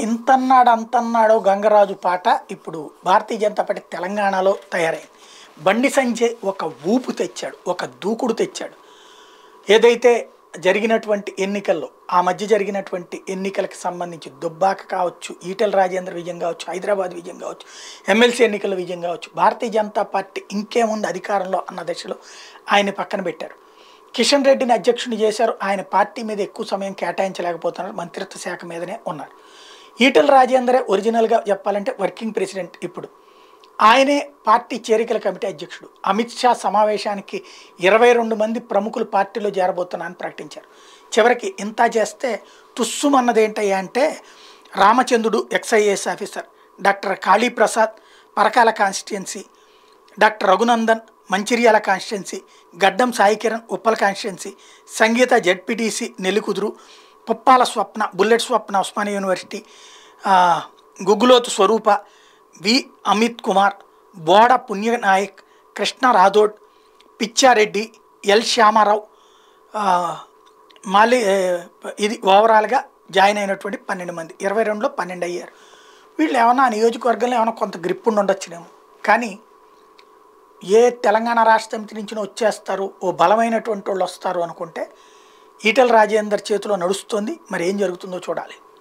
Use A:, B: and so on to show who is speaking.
A: ఇంతన్నాడు అంతన్నాడో గంగరాజు పాట ఇప్పుడు భారతీయ జనతా పార్టీ తెలంగాణలో తయారైంది బండి సంజయ్ ఒక ఊపు తెచ్చాడు ఒక దూకుడు తెచ్చాడు ఏదైతే జరిగినటువంటి ఎన్నికల్లో ఆ మధ్య జరిగినటువంటి ఎన్నికలకు సంబంధించి దుబ్బాక కావచ్చు ఈటెల రాజేంద్ర విజయం కావచ్చు హైదరాబాద్ విజయం కావచ్చు ఎమ్మెల్సీ ఎన్నికల విజయం కావచ్చు భారతీయ జనతా పార్టీ ఇంకేముంది అధికారంలో అన్న దశలో ఆయన పక్కన పెట్టారు కిషన్ రెడ్డిని అధ్యక్షుని చేశారు ఆయన పార్టీ మీద ఎక్కువ సమయం కేటాయించలేకపోతున్నారు మంత్రిత్వ శాఖ మీదనే ఉన్నారు ఈటెల రాజేందరే ఒరిజినల్గా చెప్పాలంటే వర్కింగ్ ప్రెసిడెంట్ ఇప్పుడు ఆయనే పార్టీ చేరికల కమిటీ అధ్యక్షుడు అమిత్ షా సమావేశానికి ఇరవై రెండు మంది ప్రముఖులు పార్టీలో చేరబోతున్నారని ప్రకటించారు చివరికి ఇంత చేస్తే తుస్సుమన్నది ఏంటయ్యా అంటే రామచంద్రుడు ex IAS officer doctor Kaliprasad Parakala constituency doctor Raghunandan Mancherial constituency Gaddam Sai Kiran Uppal constituency Sangeetha ZPTC Nellikuduru Puppala Swapna bullet Swapna Osmania university ఆ, గుగ్గులోతు స్వరూప వి అమిత్ కుమార్ బోడ పుణ్యనాయక్ కృష్ణ రాథోడ్ పిచ్చారెడ్డి ఎల్ శ్యామారావు ఆ, మాలి ఏ, ఇది ఓవరాల్గా జాయిన్ అయినటువంటి పన్నెండు మంది ఇరవై రెండులో పన్నెండు అయ్యారు వీళ్ళు ఏమన్నా ఆ నియోజకవర్గంలో ఏమైనా కొంత గ్రిప్ ఉండి ఉండొచ్చునేమో కానీ ఏ తెలంగాణ రాష్ట్ర సమితి నుంచి వచ్చేస్తారు ఓ బలమైనటువంటి వాళ్ళు వస్తారు అనుకుంటే ఈటల రాజేందర్ చేతిలో నడుస్తుంది మరి ఏం జరుగుతుందో చూడాలి